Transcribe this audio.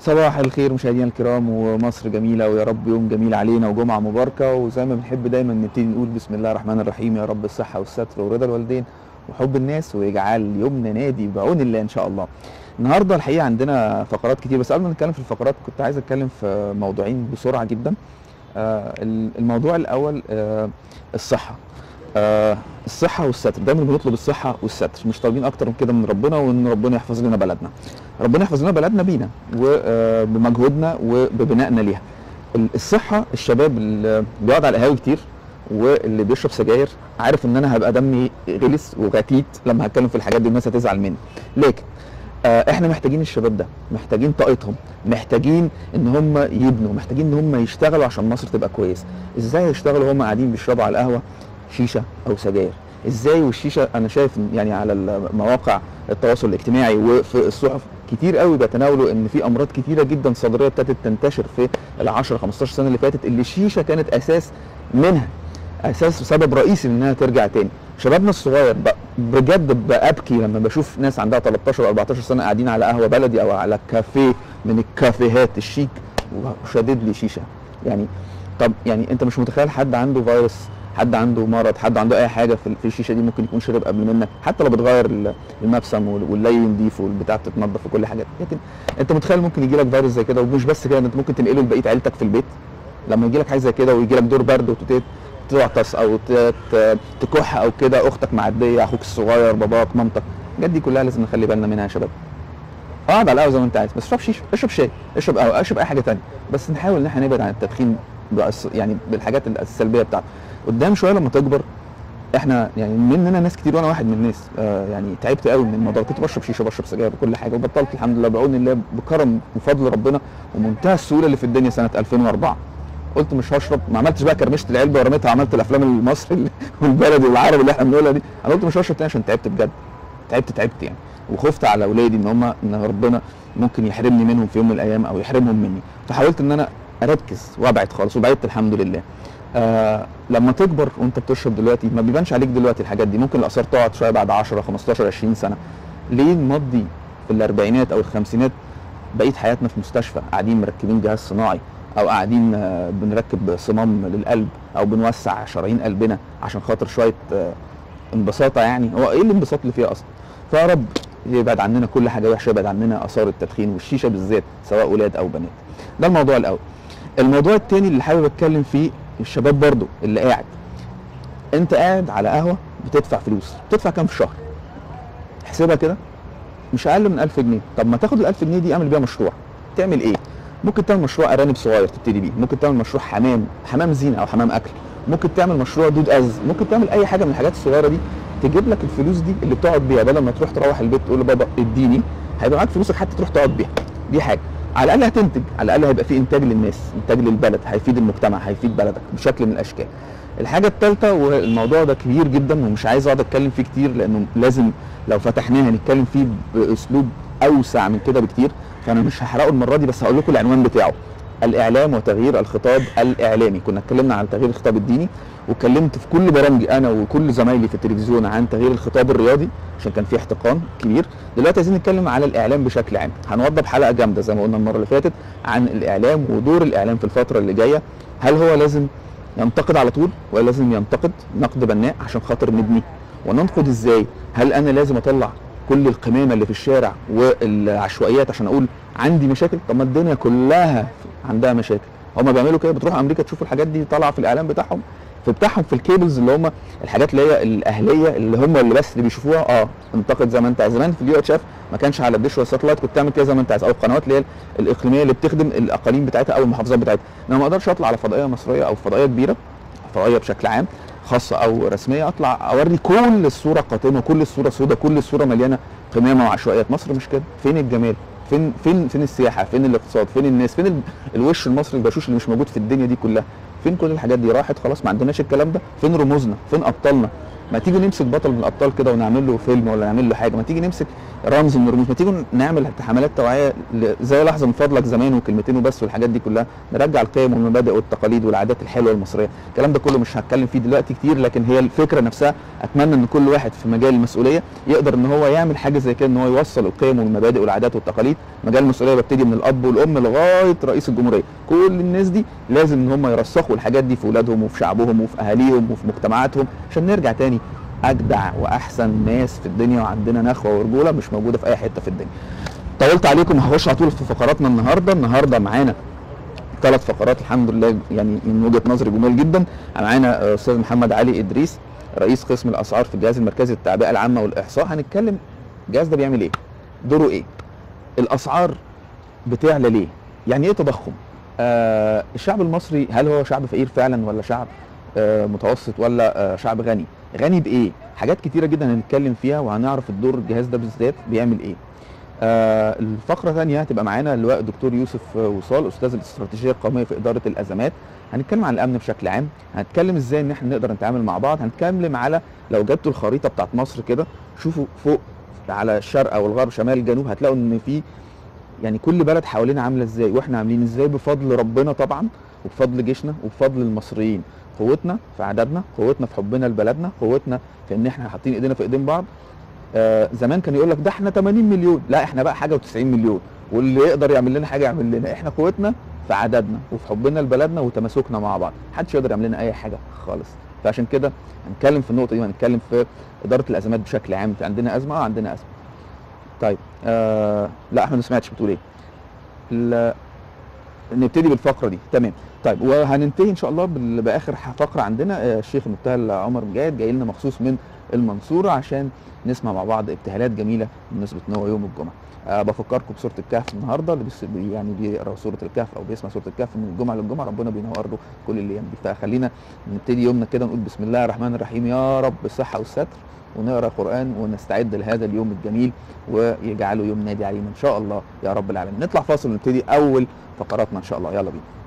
صباح الخير مشاهدينا الكرام ومصر جميلة ويا رب يوم جميل علينا وجمعة مباركة وزي ما بنحب دايما نبتدي نقول بسم الله الرحمن الرحيم يا رب الصحة والستر ورضا الوالدين وحب الناس ويجعل يومنا نادي بعون الله إن شاء الله. النهارده الحقيقة عندنا فقرات كتير بس قبل ما نتكلم في الفقرات كنت عايز أتكلم في موضوعين بسرعة جدا. آه الموضوع الأول آه الصحة. آه الصحة والستر دايما بنطلب الصحة والستر مش طالبين أكتر من كده من ربنا وإن ربنا يحفظ لنا بلدنا. ربنا يحفظ لنا بلدنا بينا وبمجهودنا وببنائنا ليها. الصحة الشباب اللي بيقعد على القهاوي كتير واللي بيشرب سجاير عارف ان انا هبقى دمي غلس وغتيت لما هتكلم في الحاجات دي الناس هتزعل مني لكن آه احنا محتاجين الشباب ده محتاجين طاقتهم محتاجين ان هم يبنوا محتاجين ان هم يشتغلوا عشان مصر تبقى كويسه ازاي يشتغلوا هم قاعدين بيشربوا على القهوه شيشه او سجاير ازاي والشيشه انا شايف يعني على مواقع التواصل الاجتماعي وفي الصحف كتير قوي بيتناولوا ان في امراض كتيره جدا صدريه ابتدت تنتشر في ال 10 15 سنه اللي فاتت اللي الشيشه كانت اساس منها اساس سبب رئيسي انها ترجع تاني شبابنا الصغير بجد بابكي لما بشوف ناس عندها 13 و 14 سنه قاعدين على قهوه بلدي او على كافيه من الكافيهات الشيك وشادد لي شيشه يعني طب يعني انت مش متخيل حد عنده فيروس حد عنده مرض حد عنده اي حاجه في الشيشه دي ممكن يكون شرب قبل منك حتى لو بتغير المبسم واللي نضيف والبتاع تتنضف وكل حاجه لكن انت متخيل ممكن يجي لك فيروس زي كده ومش بس كده انت ممكن تنقله لبقيه عيلتك في البيت لما يجي لك حاجه زي كده ويجي لك دور برد وتبتدي تعطس او تكح او كده اختك معديه اخوك الصغير باباك مامتك الحاجات دي كلها لازم نخلي بالنا منها يا شباب اقعد على القهوه زي ما انت عايز بس اشرب شيشه اشرب شاي اشرب قهوه اشرب اي حاجه ثانيه بس نحاول ان احنا نبعد عن التدخين يعني بالحاجات السلبيه بتاعته قدام شويه لما تكبر احنا يعني مننا ناس كتير وانا واحد من الناس آه يعني تعبت قوي من الموضوع كنت بشرب شيشه بشرب سجاير وكل حاجه وبطلت الحمد لله بعون الله بكرم وفضل ربنا ومنتهى السهوله اللي في الدنيا سنه 2004 قلت مش هشرب ما عملتش بقى كرمشت العلبه ورميتها عملت الافلام المصري والبلدي والعربي اللي احنا بنقولها دي انا قلت مش هشرب تاني عشان تعبت بجد تعبت تعبت يعني وخفت على اولادي ان هم ان ربنا ممكن يحرمني منهم في يوم من الايام او يحرمهم مني فحاولت ان انا اركز وابعد خالص وبعدت الحمد لله آه لما تكبر وانت بتشرب دلوقتي ما بيبانش عليك دلوقتي الحاجات دي ممكن الاثار تقعد شويه بعد 10 15 20 سنه ليه نمضي في الاربعينات او الخمسينات بقيه حياتنا في مستشفى قاعدين مركبين جهاز صناعي او قاعدين بنركب صمام للقلب او بنوسع شرايين قلبنا عشان خاطر شويه انبساطه يعني هو ايه الانبساط اللي فيها اصلا فيا رب يبعد عننا كل حاجه وحشه يبعد عننا اثار التدخين والشيشه بالذات سواء اولاد او بنات ده الموضوع الاول الموضوع الثاني اللي حابب اتكلم فيه الشباب برضو اللي قاعد انت قاعد على قهوه بتدفع فلوس بتدفع كام في الشهر احسبها كده مش اقل من 1000 جنيه طب ما تاخد ال 1000 جنيه دي اعمل بيها مشروع تعمل ايه ممكن تعمل مشروع ارانب صغير تبتدي بيه ممكن تعمل مشروع حمام حمام زينه او حمام اكل ممكن تعمل مشروع دود از ممكن تعمل اي حاجه من الحاجات الصغيره دي تجيب لك الفلوس دي اللي بتقعد بيها بدل ما تروح تروح البيت تقول لبابا اديني هيبقى معاك فلوسك حتى تروح تقعد بيها دي حاجه على الاقل هتنتج على الاقل هيبقى في انتاج للناس انتاج للبلد هيفيد المجتمع هيفيد بلدك بشكل من الاشكال الحاجه الثالثه والموضوع ده كبير جدا ومش عايز اقعد اتكلم فيه كتير لانه لازم لو فتحناه هنتكلم فيه باسلوب اوسع من كده بكتير فانا مش هحرقه المره دي بس هقول لكم العنوان بتاعه الاعلام وتغيير الخطاب الاعلامي كنا اتكلمنا عن تغيير الخطاب الديني واتكلمت في كل برامجي انا وكل زمايلي في التلفزيون عن تغيير الخطاب الرياضي عشان كان في احتقان كبير دلوقتي عايزين نتكلم على الاعلام بشكل عام هنوضب حلقه جامده زي ما قلنا المره اللي فاتت عن الاعلام ودور الاعلام في الفتره اللي جايه هل هو لازم ينتقد على طول ولا لازم ينتقد نقد بناء عشان خاطر نبني وننقد ازاي هل انا لازم اطلع كل القمامه اللي في الشارع والعشوائيات عشان اقول عندي مشاكل طب ما الدنيا كلها عندها مشاكل هما بيعملوا كده بتروح امريكا تشوف الحاجات دي طالعه في الاعلام بتاعهم في بتاعهم في الكيبلز اللي هم الحاجات اللي هي الاهليه اللي هم اللي بس اللي بيشوفوها اه انتقد زي ما انت عايز زمان في اليو اتش اف ما كانش على الدش والساتلايت كنت تعمل كده زي ما انت عايز او القنوات اللي هي الاقليميه اللي بتخدم الاقاليم بتاعتها او المحافظات بتاعتها انا ما اقدرش اطلع على فضائيه مصريه او فضائيه كبيره فضائيه بشكل عام خاصه او رسميه اطلع اوري كل الصوره قاتمه كل الصوره سوداء كل الصوره مليانه قمامه وعشوائيات مصر مش كده فين الجمال فين فين فين السياحه فين الاقتصاد فين الناس فين ال- الوش المصري البشوش اللي مش موجود في الدنيا دي كلها فين كل الحاجات دي راحت خلاص ما عندناش الكلام ده فين رموزنا فين ابطالنا ما تيجي نمسك بطل من الابطال كده ونعمل له فيلم ولا نعمل له حاجه ما تيجي نمسك رمز من الرموز ما تيجي نعمل حملات توعيه ل- زي لحظه من فضلك زمان وكلمتين وبس والحاجات دي كلها نرجع القيم والمبادئ والتقاليد والعادات الحلوه المصريه الكلام ده كله مش هتكلم فيه دلوقتي كتير لكن هي الفكره نفسها اتمنى ان كل واحد في مجال المسؤوليه يقدر ان هو يعمل حاجه زي كده ان هو يوصل القيم والمبادئ والعادات والتقاليد مجال المسؤوليه ببتدي من الاب والام لغايه رئيس الجمهوريه كل الناس دي لازم ان هم يرسخوا الحاجات دي في اولادهم وفي شعبهم وفي اهاليهم وفي مجتمعاتهم عشان نرجع تاني اجدع واحسن ناس في الدنيا وعندنا نخوه ورجوله مش موجوده في اي حته في الدنيا طولت عليكم هخش على طول في فقراتنا النهارده النهارده معانا ثلاث فقرات الحمد لله يعني من وجهه نظري جمال جدا معانا آه، استاذ محمد علي ادريس رئيس قسم الاسعار في الجهاز المركزي للتعبئه العامه والاحصاء هنتكلم الجهاز ده بيعمل ايه دوره ايه الاسعار بتعلى ليه يعني ايه تضخم آه الشعب المصري هل هو شعب فقير فعلا ولا شعب آه متوسط ولا آه شعب غني غني بايه حاجات كتيره جدا هنتكلم فيها وهنعرف الدور الجهاز ده بالذات بيعمل ايه آه الفقرة الثانية هتبقى معانا اللواء الدكتور يوسف آه، وصال أستاذ الاستراتيجية القومية في إدارة الأزمات هنتكلم عن الأمن بشكل عام هنتكلم إزاي إن إحنا نقدر نتعامل مع بعض هنتكلم على لو جبتوا الخريطة بتاعت مصر كده شوفوا فوق على الشرق أو الغرب شمال الجنوب هتلاقوا إن في يعني كل بلد حوالينا عاملة إزاي وإحنا عاملين إزاي بفضل ربنا طبعا وبفضل جيشنا وبفضل المصريين قوتنا في عددنا قوتنا في حبنا لبلدنا قوتنا في ان احنا حاطين ايدينا في ايدين بعض آه زمان كان يقول لك ده احنا 80 مليون لا احنا بقى حاجه و90 مليون واللي يقدر يعمل لنا حاجه يعمل لنا احنا قوتنا في عددنا وفي حبنا لبلدنا وتماسكنا مع بعض محدش يقدر يعمل لنا اي حاجه خالص فعشان كده هنتكلم في النقطه دي وهنتكلم في اداره الازمات بشكل عام في عندنا ازمه اه عندنا ازمه طيب آه لا احمد ما سمعتش بتقول ايه ال- نبتدي بالفقره دي تمام طيب وهننتهي ان شاء الله بال- باخر ح- فقره عندنا آه، الشيخ المبتهل عمر مجاهد جاي لنا مخصوص من المنصوره عشان نسمع مع بعض ابتهالات جميله بمناسبه ان هو يوم الجمعه أه بفكركم بسوره الكهف النهارده اللي بيس بي- يعني بيقرا سوره الكهف او بيسمع سوره الكهف من الجمعه للجمعه ربنا بينور له كل الايام دي فخلينا نبتدي يومنا كده نقول بسم الله الرحمن الرحيم يا رب بالصحه والستر ونقرا قران ونستعد لهذا اليوم الجميل ويجعله يوم نادي علينا ان شاء الله يا رب العالمين نطلع فاصل ونبتدي اول فقراتنا ان شاء الله يلا بينا